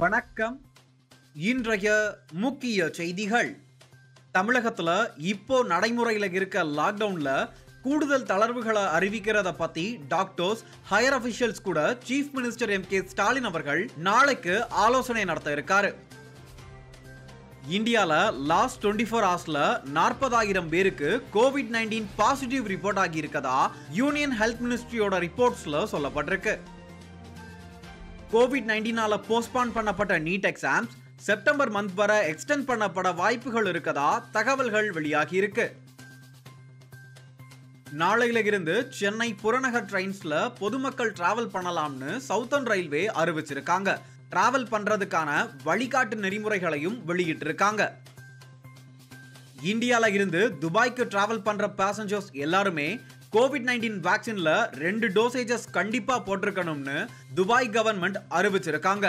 வணக்கம் இன்றைய முக்கிய செய்திகள் தமிழகத்துல இப்போ நடைமுறையில் இருக்க லாக்டவுன்ல கூடுதல் தளர்வுகளை அறிவிக்கிறத பத்தி டாக்டர்ஸ் ஹையர் அபிஷியல்ஸ் கூட chief minister M K Stalin அவர்கள் நாளைக்கு ஆலோசனை நடத்த இருக்காரு இந்தியால லாஸ்ட் டுவெண்ட்டி ஃபோர் ஹவர்ஸ்ல நாற்பதாயிரம் பேருக்கு கோவிட் நைன்டீன் பாசிட்டிவ் ரிப்போர்ட் ஆகி இருக்கதா யூனியன் ஹெல்த் மினிஸ்ட்ரியோட ரிப்போர்ட்ஸ்ல சொல்லப்பட்டிருக்கு கோவிட் நைன்டீனால போஸ்ட்பான் பண்ணப்பட்ட நீட் எக்ஸாம்ஸ் செப்டம்பர் மந்த் வரை எக்ஸ்டெண்ட் பண்ணப்பட வாய்ப்புகள் இருக்கதா தகவல்கள் வெளியாகி இருக்கு நாளையில இருந்து சென்னை புறநகர் ட்ரெயின்ஸ்ல பொதுமக்கள் டிராவல் பண்ணலாம்னு சவுத்தர்ன் ரயில்வே அறிவிச்சிருக்காங்க டிராவல் பண்றதுக்கான வழிகாட்டு நெறிமுறைகளையும் வெளியிட்டிருக்காங்க இந்தியால இருந்து துபாய்க்கு டிராவல் பண்ற பேசஞ்சர்ஸ் எல்லாருமே கோவிட் நைன்டீன் வேக்சின்ல ரெண்டு டோசேஜஸ் கண்டிப்பா போட்டிருக்கணும்னு துபாய் கவர்மெண்ட் அறிவிச்சிருக்காங்க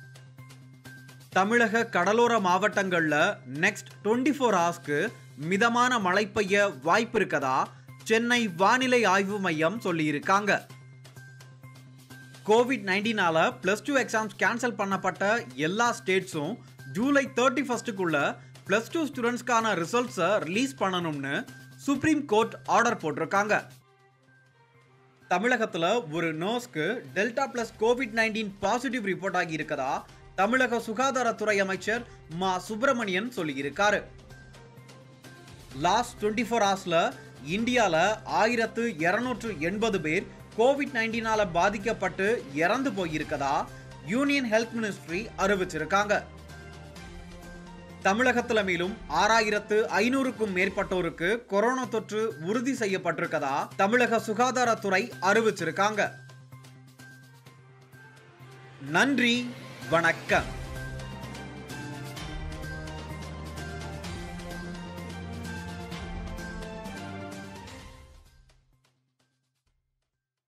தமிழக கடலோர மாவட்டங்கள்ல நெக்ஸ்ட் டுவெண்ட்டி ஃபோர் ஹவர்ஸ்க்கு மிதமான மழை பெய்ய வாய்ப்பு இருக்கதா சென்னை வானிலை ஆய்வு மையம் சொல்லியிருக்காங்க கோவிட் நைன்டீனால பிளஸ் டூ எக்ஸாம்ஸ் கேன்சல் பண்ணப்பட்ட எல்லா ஸ்டேட்ஸும் ஜூலை தேர்ட்டி ஃபர்ஸ்ட்டுக்குள்ள பிளஸ் டூ ஸ்டூடெண்ட்ஸ்க்கான ரிசல்ட்ஸை ரிலீஸ் பண்ணணும்னு சுப்ரீம் கோர்ட் ஆர்டர் போட்டிருக்காங்க தமிழகத்துல ஒரு நர்ஸ்க்கு delta plus covid nineteen positive report ஆகி இருக்கதா தமிழக சுகாதாரத்துறை அமைச்சர் மா சுப்பிரமணியன் சொல்லியிருக்காரு லாஸ்ட் டுவெண்ட்டி ஃபோர் ஹவர்ஸ்ல இந்தியால ஆயிரத்து இருநூற்று எண்பது பேர் கோவிட் நைன்டீனால பாதிக்கப்பட்டு இறந்து போயிருக்கதா யூனியன் ஹெல்த் மினிஸ்ட்ரி அறிவிச்சிருக்காங்க தமிழகத்துல மேலும் ஆறாயிரத்து ஐநூறுக்கும் மேற்பட்டோருக்கு கொரோனா தொற்று உறுதி செய்யப்பட்டிருக்கதா தமிழக சுகாதாரத்துறை அறிவிச்சிருக்காங்க நன்றி வணக்கம்